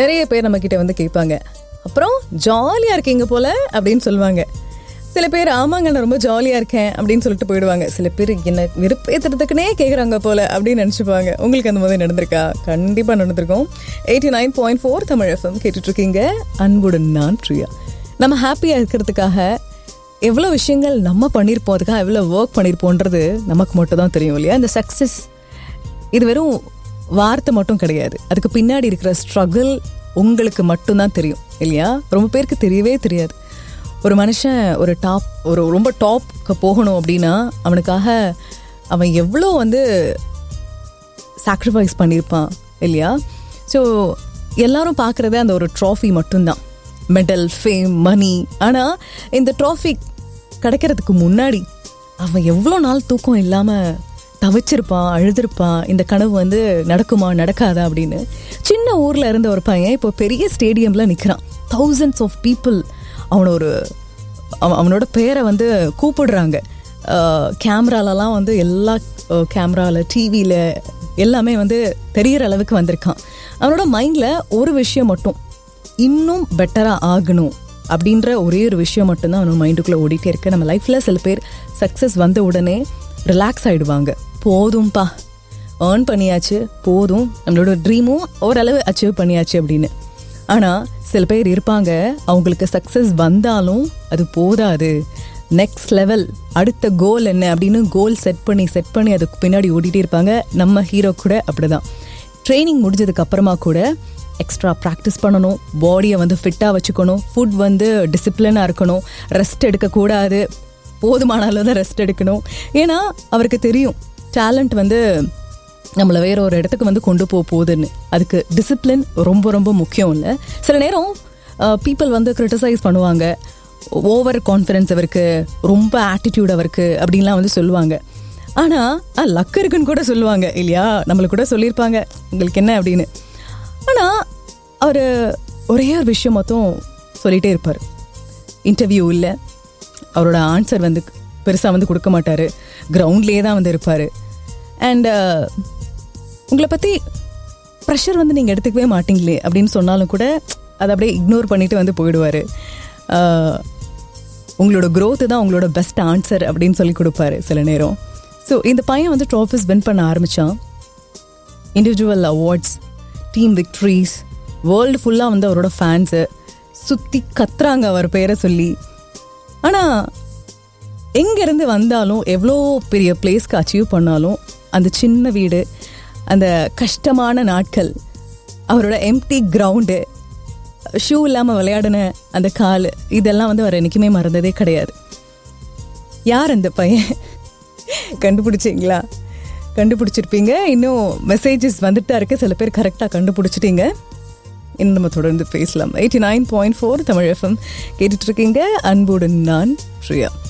நிறைய பேர் நம்ம கிட்ட வந்து கேட்பாங்க அப்புறம் ஜாலியா இருக்கீங்க போல அப்படின்னு சொல்லுவாங்க சில பேர் ஆமாங்க நான் ரொம்ப ஜாலியா இருக்கேன் அப்படின்னு சொல்லிட்டு போயிடுவாங்க சில பேர் என்ன விருப்பேத்துறதுக்குனே கேக்குறாங்க போல அப்படின்னு நினைச்சுப்பாங்க உங்களுக்கு அந்த மாதிரி நடந்திருக்கா கண்டிப்பா நடந்திருக்கும் eighty nine point four Tamil FM கேட்டுட்டு இருக்கீங்க அன்புடன் நான் பிரியா நம்ம ஹாப்பியா இருக்கிறதுக்காக எவ்வளோ விஷயங்கள் நம்ம பண்ணியிருப்போம் அதுக்காக எவ்வளோ ஒர்க் பண்ணியிருப்போன்றது நமக்கு மட்டும் தான் தெரியும் இல்லையா இந்த சக்ஸஸ் இது வெறும் வார்த்தை மட்டும் கிடையாது அதுக்கு பின்னாடி இருக்கிற ஸ்ட்ரகிள் உங்களுக்கு மட்டும்தான் தெரியும் இல்லையா ரொம்ப பேருக்கு தெரியவே தெரியாது ஒரு மனுஷன் ஒரு டாப் ஒரு ரொம்ப டாப்க்கு போகணும் அப்படின்னா அவனுக்காக அவன் எவ்வளோ வந்து சாக்ரிஃபைஸ் பண்ணியிருப்பான் இல்லையா ஸோ எல்லாரும் பார்க்குறதே அந்த ஒரு ட்ராஃபி மட்டும்தான் மெடல் ஃபேம் மணி ஆனால் இந்த ட்ராஃபி கிடைக்கிறதுக்கு முன்னாடி அவன் எவ்வளோ நாள் தூக்கம் இல்லாமல் தவிச்சிருப்பான் அழுதுருப்பான் இந்த கனவு வந்து நடக்குமா நடக்காதா அப்படின்னு சின்ன ஊரில் இருந்த ஒரு பையன் இப்போ பெரிய ஸ்டேடியமில் நிற்கிறான் தௌசண்ட்ஸ் ஆஃப் பீப்புள் அவனை ஒரு அவன் அவனோட பேரை வந்து கூப்பிடுறாங்க கேமராலலாம் வந்து எல்லா கேமராவில் டிவியில் எல்லாமே வந்து தெரிகிற அளவுக்கு வந்திருக்கான் அவனோட மைண்டில் ஒரு விஷயம் மட்டும் இன்னும் பெட்டராக ஆகணும் அப்படின்ற ஒரே ஒரு விஷயம் மட்டும்தான் அவனோட மைண்டுக்குள்ளே ஓடிட்டே இருக்கு நம்ம லைஃப்பில் சில பேர் சக்ஸஸ் வந்த உடனே ரிலாக்ஸ் ஆகிடுவாங்க போதும்பா ஏர்ன் பண்ணியாச்சு போதும் நம்மளோட ட்ரீமும் ஓரளவு அச்சீவ் பண்ணியாச்சு அப்படின்னு ஆனால் சில பேர் இருப்பாங்க அவங்களுக்கு சக்ஸஸ் வந்தாலும் அது போதாது நெக்ஸ்ட் லெவல் அடுத்த கோல் என்ன அப்படின்னு கோல் செட் பண்ணி செட் பண்ணி அதுக்கு பின்னாடி ஓடிட்டே இருப்பாங்க நம்ம ஹீரோ கூட அப்படிதான் ட்ரைனிங் முடிஞ்சதுக்கு அப்புறமா கூட எக்ஸ்ட்ரா ப்ராக்டிஸ் பண்ணணும் பாடியை வந்து ஃபிட்டாக வச்சுக்கணும் ஃபுட் வந்து டிசிப்ளினாக இருக்கணும் ரெஸ்ட் எடுக்கக்கூடாது போதுமான அளவு தான் ரெஸ்ட் எடுக்கணும் ஏன்னா அவருக்கு தெரியும் டேலண்ட் வந்து நம்மளை வேற ஒரு இடத்துக்கு வந்து கொண்டு போக போகுதுன்னு அதுக்கு டிசிப்ளின் ரொம்ப ரொம்ப முக்கியம் இல்லை சில நேரம் பீப்புள் வந்து கிரிட்டிசைஸ் பண்ணுவாங்க ஓவர் கான்ஃபிடென்ஸ் அவருக்கு ரொம்ப ஆட்டிடியூட் அவருக்கு அப்படின்லாம் வந்து சொல்லுவாங்க ஆனால் லக் இருக்குன்னு கூட சொல்லுவாங்க இல்லையா நம்மளுக்கு கூட சொல்லியிருப்பாங்க உங்களுக்கு என்ன அப்படின்னு ஆனால் அவர் ஒரே ஒரு விஷயம் மொத்தம் சொல்லிகிட்டே இருப்பார் இன்டர்வியூ இல்லை அவரோட ஆன்சர் வந்து பெருசாக வந்து கொடுக்க மாட்டார் கிரவுண்ட்லேயே தான் வந்து இருப்பார் அண்ட் உங்களை பற்றி ப்ரெஷர் வந்து நீங்கள் எடுத்துக்கவே மாட்டீங்களே அப்படின்னு சொன்னாலும் கூட அதை அப்படியே இக்னோர் பண்ணிட்டு வந்து போயிடுவார் உங்களோட growth தான் உங்களோட பெஸ்ட் ஆன்சர் அப்படின்னு சொல்லி கொடுப்பாரு சில நேரம் ஸோ இந்த பையன் வந்து ட்ராஃபிஸ் வின் பண்ண ஆரம்பித்தான் individual awards team victories world ஃபுல்லாக வந்து அவரோட ஃபேன்ஸு சுற்றி கத்துறாங்க அவர் பேரை சொல்லி ஆனால் எங்கேருந்து வந்தாலும் எவ்வளோ பெரிய பிளேஸ்க்கு அச்சீவ் பண்ணாலும் அந்த சின்ன வீடு அந்த கஷ்டமான நாட்கள் அவரோட எம்டி கிரவுண்டு ஷூ இல்லாமல் விளையாடின அந்த கால் இதெல்லாம் வந்து அவர் என்றைக்குமே மறந்ததே கிடையாது யார் அந்த பையன் கண்டுபிடிச்சிங்களா கண்டுபிடிச்சிருப்பீங்க இன்னும் மெசேஜஸ் வந்துட்டு தான் இருக்கு சில பேர் கரெக்டாக கண்டுபிடிச்சிட்டீங்க இன்னும் நம்ம தொடர்ந்து பேசலாம் eighty nine point four Tamil FM கேட்டுட்டு இருக்கீங்க அன்புடன் நான் ஸ்ரீயா